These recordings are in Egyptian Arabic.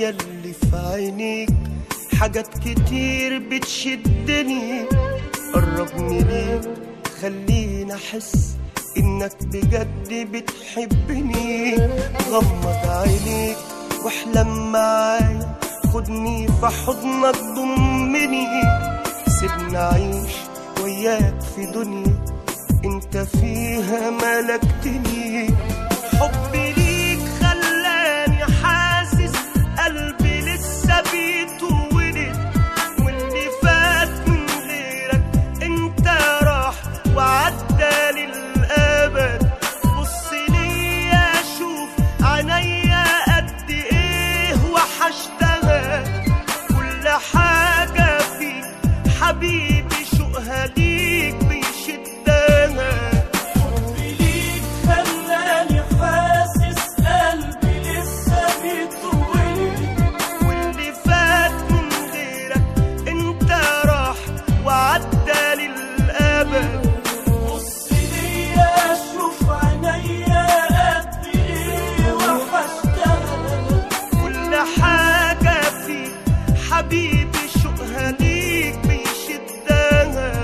يلي في عينيك حاجات كتير بتشدني قربني ليك خليني احس انك بجد بتحبني غمض عينيك واحلم معايا خدني في حضنك ضمني سيبني اعيش وياك في دنيا انت فيها ملكتني حبي ليك خلاني حاسس قلبي لسه بيتولد واللي فات من غيرك انت راح وعدى للابد بص ليا شوف عينيا قد ايه وحشتها كل حاجه فيك حبيبي شوقها ليك بيشدها حبي ليك خلاني حاسس قلبي لسه بيتولد واللي فات من غيرك انت راح وعدى للابد بص ليا شوف عينيا قد ايه وحشتها كل حاجة فيك حبيبي شوقها ليك بيشدها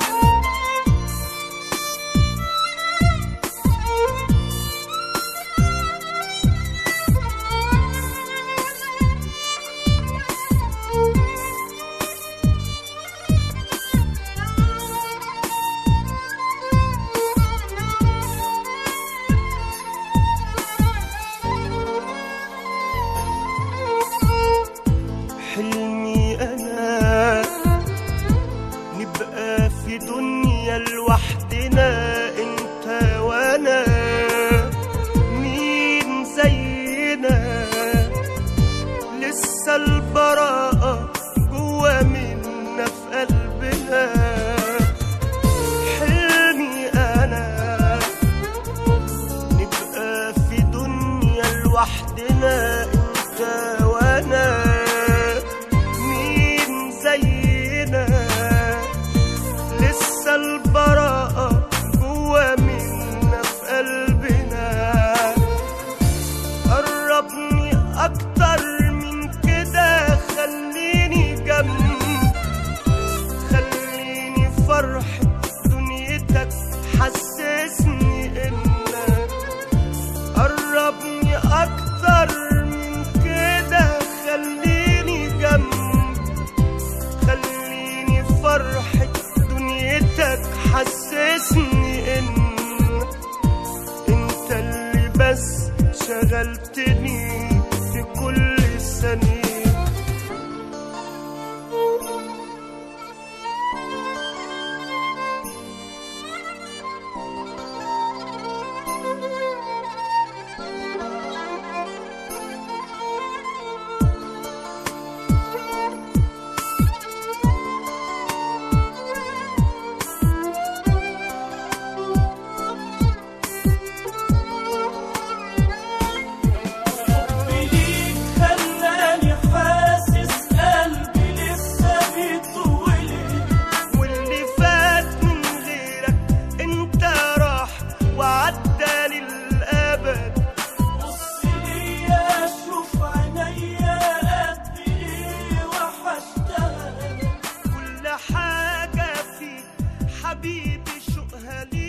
حلمي أنا نبقى في دنيا لوحدنا انت وانا مين زينا لسه البراءة جوا منا في قلبنا حلمي أنا نبقى في دنيا لوحدنا انت وانا مين زينا لسه البراءة جوا منا في قلبنا قربني اكتر من كده خليني جنب خليني فرحة دنيتك حسسني انك قربني اكتر من كده خليني جنب خليني فرحة دنيتك حسسني ان انت اللي بس شغلتني في كل ثانية حبي ليك خلاني حاسس قلبي لسه بيتولد واللي فات من غيرك انت راح وعدى للابد بص ليا شوف عينيا قد ايه وحشتها كل حاجة فيك حبيبي شوقها ليك